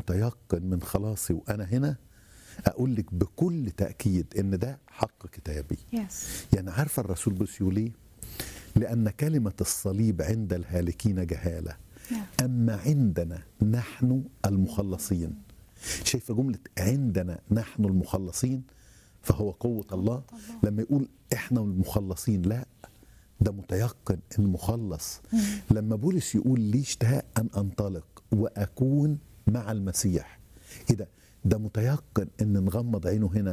متيقن من خلاصي وانا هنا اقول لك بكل تاكيد ان ده حق كتابي يس يعني عارفه الرسول بولس يقول ايه لان كلمه الصليب عند الهالكين جهاله اما عندنا نحن المخلصين شايفه جمله عندنا نحن المخلصين فهو قوه الله لما يقول احنا المخلصين لا ده متيقن ان مخلص لما بولس يقول لي اشتهاء ان انطلق واكون مع المسيح ايه ده ده متيقن ان نغمض عينه هنا